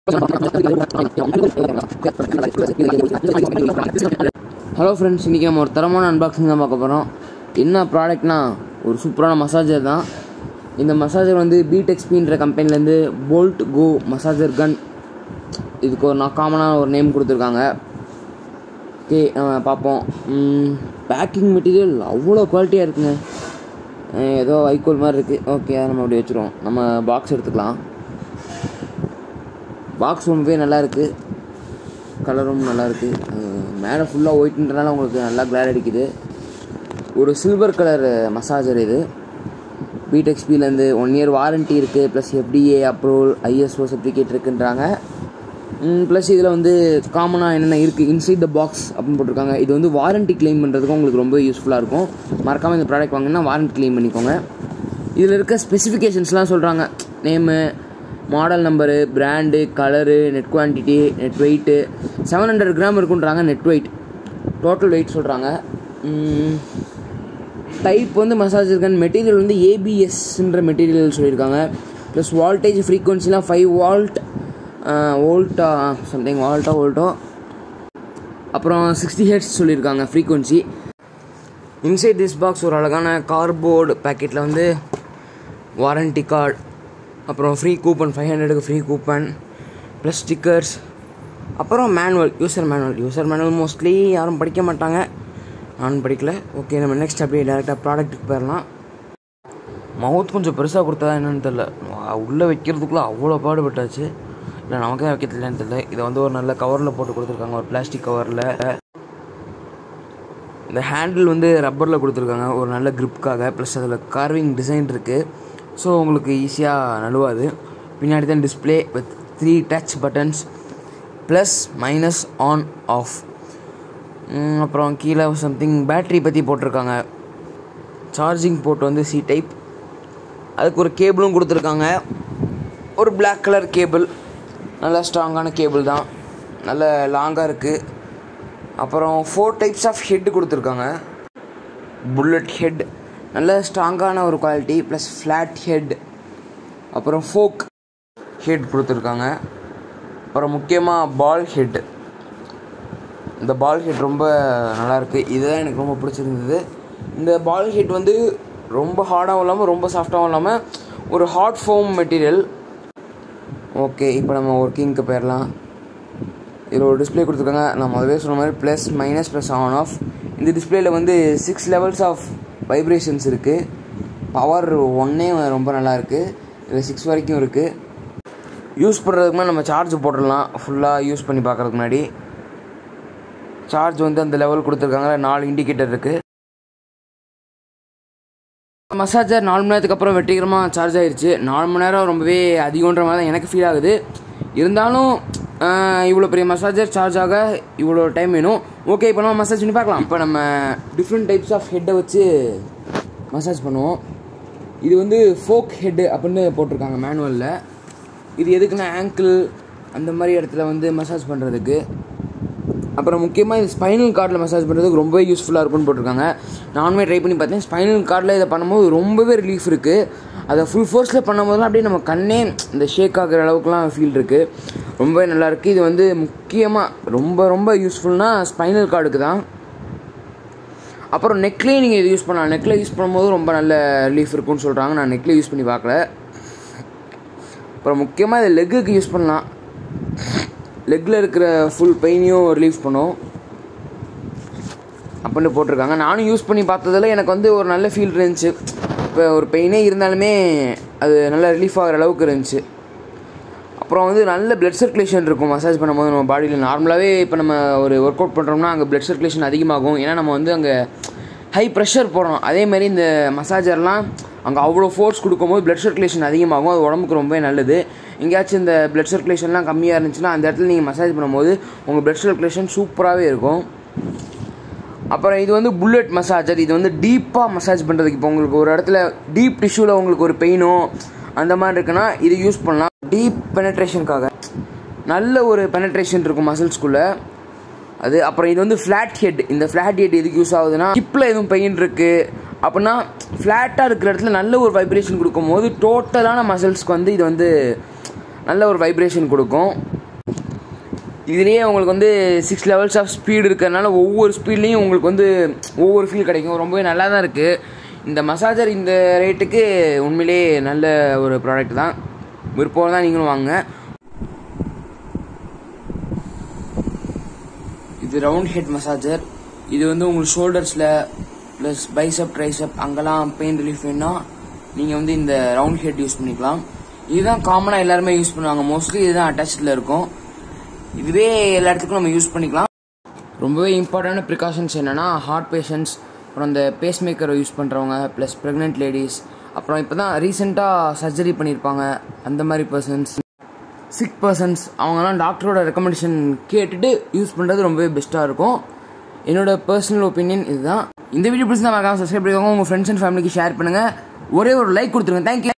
hello friends இன்றைக்கி நம்ம ஒரு தரமான அன்பாக்சிங் தான் பார்க்க போகிறோம் என்ன ப்ராடக்ட்னா ஒரு சூப்பரான மசாஜர் தான் இந்த மசாஜர் வந்து பீடெக்ஸ்பின்ற கம்பெனிலேருந்து போல்ட் கோ மசாஜர் கன் இதுக்கு ஒரு நான் காமனாக ஒரு நேம் கொடுத்துருக்காங்க ஓகே நம்ம பார்ப்போம் பேக்கிங் மெட்டீரியல் அவ்வளோ குவாலிட்டியாக இருக்குங்க அஹ் ஏதோ வைக்கோல் மாதிரி இருக்குது ஓகே அதை நம்ம அப்படி வச்சுருவோம் நம்ம பாக்ஸ் எடுத்துக்கலாம் பாக்ஸ் ரொம்பவே நல்லா இருக்குது கலரும் நல்லா இருக்குது மேலே ஃபுல்லாக ஒயிட்ன்றனால உங்களுக்கு நல்லா கிளார் அடிக்குது ஒரு சில்வர் கலர் மசாஜர் இது பிடெக்ஸ்பிலேருந்து ஒன் இயர் வாரண்ட்டி இருக்குது plus FDA approval ISO certificate இருக்குன்றாங்க ப்ளஸ் இதில் வந்து காமனாக என்னென்ன இருக்குது இன்சைட் த பாக்ஸ் அப்படின்னு போட்டிருக்காங்க இது வந்து வாரண்ட்டி க்ளைம் பண்ணுறதுக்கும் உங்களுக்கு ரொம்ப யூஸ்ஃபுல்லாக இருக்கும் மறக்காமல் இந்த ப்ராடக்ட் வாங்கினா வாரண்ட்டி க்ளைம் பண்ணிக்கோங்க இதில் இருக்க ஸ்பெசிஃபிகேஷன்ஸ்லாம் சொல்கிறாங்க name model number brand colour net quantity net weight seven hundred gram இருக்குன்றாங்க நெட் வெயிட் டோட்டல் வெயிட் சொல்கிறாங்க டைப் வந்து மசாஜ் கன் மெட்டீரியல் வந்து ஏபிஎஸ்ன்ற மெட்டீரியல் சொல்லியிருக்காங்க ப்ளஸ் வால்டேஜ் ஃப்ரீக்வன்சிலாம் ஃபைவ் வால்ட் வோல்ட்டா சம்திங் வால்ட்டா வோல்ட்டோ அப்புறம் சிக்ஸ்டி ஹெட்ஸ் சொல்லியிருக்காங்க ஃப்ரீக்வன்சி இன்சைட் திஸ் பாக்ஸ் ஒரு அழகான கார்போர்டு பேக்கெட்டில் வந்து வாரண்டி கார்டு அப்புறம் ஃப்ரீ கூப்பன் ஃபைவ் ஹண்ட்ரடுக்கு ஃப்ரீ கூப்பன் ப்ளஸ் ஸ்டிக்கர்ஸ் அப்புறம் manual user manual user manual mostly யாரும் படிக்க மாட்டாங்க நானும் படிக்கல ஓகே நம்ம நெக்ஸ்ட் அப்படியே டேரெக்டாக ப்ராடக்ட்டுக்கு போயிடலாம் மவுத் கொஞ்சம் பெருசாக கொடுத்தா என்னன்னு தெரில உள்ளே வைக்கிறதுக்குள்ளே அவ்வளோ பாடுபட்டாச்சு இல்லை நமக்கு தான் வைக்க தெரியலன்னு தெரியல இதை வந்து ஒரு நல்ல கவரில் போட்டு கொடுத்துருக்காங்க ஒரு பிளாஸ்டிக் கவரில் இந்த ஹேண்டில் வந்து ரப்பரில் கொடுத்துருக்காங்க ஒரு நல்ல க்ரிப்புக்காக ப்ளஸ் அதில் கார்விங் டிசைன் இருக்குது ஸோ உங்களுக்கு ஈஸியாக நழுவாது பின்னாடி தான் display with three touch buttons plus minus on off அப்புறம் கீழே சம்திங் பேட்ரி பற்றி போட்டிருக்காங்க சார்ஜிங் போர்ட் வந்து சி டைப் அதுக்கு ஒரு கேபிளும் கொடுத்துருக்காங்க ஒரு பிளாக் கலர் கேபிள் நல்ல ஸ்ட்ராங்கான கேபிள் தான் நல்ல லாங்காக இருக்குது அப்புறம் ஃபோர் டைப்ஸ் ஆஃப் ஹெட் கொடுத்துருக்காங்க புல்லட் ஹெட் நல்ல ஸ்ட்ராங்கான ஒரு குவாலிட்டி ப்ளஸ் ஃப்ளாட் ஹெட் அப்புறம் ஃபோக் ஹெட் கொடுத்துருக்காங்க அப்புறம் முக்கியமாக பால் ஹெட் இந்த பால் ஹெட் ரொம்ப நல்லாயிருக்கு இதுதான் எனக்கு ரொம்ப பிடிச்சிருந்தது இந்த பால் ஹெட் வந்து ரொம்ப ஹார்டாகவும் இல்லாமல் ரொம்ப சாஃப்டாகவும் இல்லாமல் ஒரு ஹார்ட் ஃபோம் மெட்டீரியல் ஓகே இப்போ நம்ம ஒர்க்கிங்க்கு போயிடலாம் இதில் ஒரு டிஸ்பிளே கொடுத்துருக்காங்க நான் முதவே சொன்ன மாதிரி plus minus plus on off இந்த டிஸ்பிளேயில் வந்து சிக்ஸ் லெவல்ஸ் ஆஃப் வைப்ரேஷன்ஸ் இருக்குது பவர் ஒன்னே ரொம்ப நல்லா இருக்குது இதில் சிக்ஸ் வரைக்கும் இருக்குது யூஸ் பண்ணுறதுக்கு முன்னாடி நம்ம சார்ஜ் போட்டுடலாம் ஃபுல்லாக யூஸ் பண்ணி பார்க்குறதுக்கு முன்னாடி சார்ஜ் வந்து அந்த லெவல் கொடுத்துருக்காங்க நாலு இண்டிகேட்டர் இருக்குது மசாஜர் நாலு மணி நேரத்துக்கு அப்புறம் வெற்றிகரமாக சார்ஜ் ஆயிடுச்சு நாலு மணி நேரம் ரொம்பவே அதிகன்ற மாதிரி தான் எனக்கு ஃபீல் ஆகுது இருந்தாலும் இவ்வளோ பெரிய மசாஜர் சார்ஜ் ஆக இவ்வளோ டைம் வேணும் ஓகே இப்போ நம்ம மசாஜ் பண்ணி பார்க்கலாம் இப்போ நம்ம டிஃப்ரெண்ட் டைப்ஸ் ஆஃப் ஹெட்டை வச்சு மசாஜ் பண்ணுவோம் இது வந்து ஃபோக் ஹெட்டு அப்படின்னு போட்டிருக்காங்க மேனுவலில் இது எதுக்குன்னா ஆங்கிள் அந்த மாதிரி இடத்துல வந்து மசாஜ் பண்ணுறதுக்கு அப்புறம் முக்கியமாக இது ஸ்பைனல் கார்டில் மசாஜ் பண்ணுறதுக்கு ரொம்பவே யூஸ்ஃபுல்லாக இருக்கும்னு போட்டிருக்காங்க நானுமே ட்ரை பண்ணி பார்த்தேன் ஸ்பைனல் கார்டில் இதை பண்ணும்போது ரொம்பவே ரிலீஃப் இருக்குது அதை ஃபுல் ஃபோர்ஸில் பண்ணும்போதுலாம் அப்படியே நம்ம கண்ணே இந்த ஷேக் ஆகிற அளவுக்குலாம் ஃபீல் இருக்குது ரொம்பவே நல்லாயிருக்கு இது வந்து முக்கியமாக ரொம்ப ரொம்ப யூஸ்ஃபுல்னால் ஸ்பைனல் கார்டுக்கு தான் அப்புறம் நெக்லேயும் நீங்கள் இது யூஸ் பண்ணலாம் நெக்கில் யூஸ் பண்ணும்போது ரொம்ப நல்ல ரிலீஃப் இருக்கும்னு சொல்கிறாங்க நான் நெக்கில் யூஸ் பண்ணி பார்க்கல அப்புறம் முக்கியமாக இதை லெக்குக்கு யூஸ் பண்ணலாம் லெக்கில் இருக்கிற ஃபுல் பெயினையும் ரிலீஃப் பண்ணும் அப்படின்னு போட்டிருக்காங்க நானும் யூஸ் பண்ணி பார்த்ததில் எனக்கு வந்து ஒரு நல்ல ஃபீல் இருந்துச்சு இப்போ ஒரு பெயினே இருந்தாலுமே அது நல்லா ரிலீஃப் ஆகிற அளவுக்கு இருந்துச்சு அப்புறம் வந்து நல்ல பிளட் சர்க்குலேஷன் இருக்கும் மசாஜ் பண்ணும்போது நம்ம பாடியில் நார்மலாகவே இப்போ நம்ம ஒரு ஒர்க் அவுட் பண்ணுறோம்னா அங்கே பிளட் சர்க்குலேஷன் அதிகமாகும் ஏன்னா நம்ம வந்து அங்கே ஹை ப்ரெஷர் போடுறோம் அதேமாதிரி இந்த மசாஜர்லாம் அங்கே அவ்வளோ ஃபோர்ஸ் கொடுக்கும்போது பிளட் சர்க்குலேஷன் அதிகமாகும் அது உடம்புக்கு ரொம்பவே நல்லது எங்கேயாச்சும் இந்த பிளட் சர்க்குலேஷன்லாம் கம்மியாக இருந்துச்சுன்னா அந்த இடத்துல நீங்கள் மசாஜ் பண்ணும்போது உங்கள் பிளட் சர்க்குலேஷன் சூப்பராகவே இருக்கும் அப்புறம் இது வந்து புல்லட் மசாஜர் இது வந்து டீப்பாக மசாஜ் பண்ணுறதுக்கு இப்போ உங்களுக்கு ஒரு இடத்துல டீப் டிஷ்யூவில் உங்களுக்கு ஒரு பெயினோ அந்த மாதிரி இருக்குன்னா இது யூஸ் பண்ணலாம் டீப் பெனட்ரேஷனுக்காக நல்ல ஒரு பெனட்ரேஷன் இருக்கும் மசில்ஸ்குள்ளே அது அப்புறம் இது வந்து ஃப்ளாட் ஹெட் இந்த ஃப்ளாட் ஹெட் எதுக்கு யூஸ் ஆகுதுன்னா ஹிப்பில் எதுவும் பெயின் இருக்குது அப்படின்னா ஃப்ளாட்டாக இருக்கிற இடத்துல நல்ல ஒரு வைப்ரேஷன் கொடுக்கும் போது டோட்டலான மசில்ஸ்க்கு வந்து இது வந்து நல்ல ஒரு வைப்ரேஷன் கொடுக்கும் இதுலேயே உங்களுக்கு வந்து சிக்ஸ் லெவல்ஸ் ஆஃப் ஸ்பீடு இருக்கிறதுனால ஒவ்வொரு ஸ்பீட்லேயும் உங்களுக்கு வந்து ஒவ்வொரு ஃபீல் கிடைக்கும் ரொம்பவே நல்லா தான் இருக்குது இந்த மசாஜர் இந்த ரேட்டுக்கு உண்மையிலே நல்ல ஒரு ப்ராடக்ட் தான் விருப்பம் தான் நீங்களும் வாங்க இது ரவுண்ட் ஹெட் மசாஜர் இது வந்து உங்களுக்கு ஷோல்டர்ஸில் ப்ளஸ் பைசப் ட்ரைசப் அங்கெல்லாம் பெயின் ரிலீஃப் வேணும்னா நீங்கள் வந்து இந்த ரவுண்ட் ஹெட் யூஸ் பண்ணிக்கலாம் இதுதான் காமனாக எல்லாருமே யூஸ் பண்ணுவாங்க மோஸ்ட்லி இதுதான் அட்டாச்சில் இருக்கும் இதுவே எல்லா இடத்துக்கும் நம்ம யூஸ் பண்ணிக்கலாம் ரொம்பவே இம்பார்ட்டண்டான ப்ரிகாஷன்ஸ் என்னென்னா ஹார்ட் பேஷண்ட்ஸ் அப்புறம் இந்த பேஸ் மேக்கரை யூஸ் பண்ணுறவங்க ப்ளஸ் ப்ரெக்னென்ட் லேடிஸ் அப்புறம் இப்போ தான் ரீசெண்டாக சர்ஜரி பண்ணியிருப்பாங்க அந்த மாதிரி பர்சன்ஸ் சிக் பர்சன்ஸ் அவங்கெல்லாம் டாக்டரோட ரெக்கமெண்டேஷன் கேட்டுட்டு யூஸ் பண்ணுறது ரொம்பவே பெஸ்ட்டாக இருக்கும் என்னோட பர்சனல் ஒப்பீனியன் இதுதான் இந்த வீடியோ பிடிச்சி தான் மறக்காம சப்ஸ்கிரைப் பண்ணிக்கோங்க உங்கள் ஃப்ரெண்ட்ஸ் அண்ட் ஃபேமிலிக்கு ஷேர் பண்ணுங்கள் ஒரே ஒரு லைக் கொடுத்துருங்க தேங்க்யூ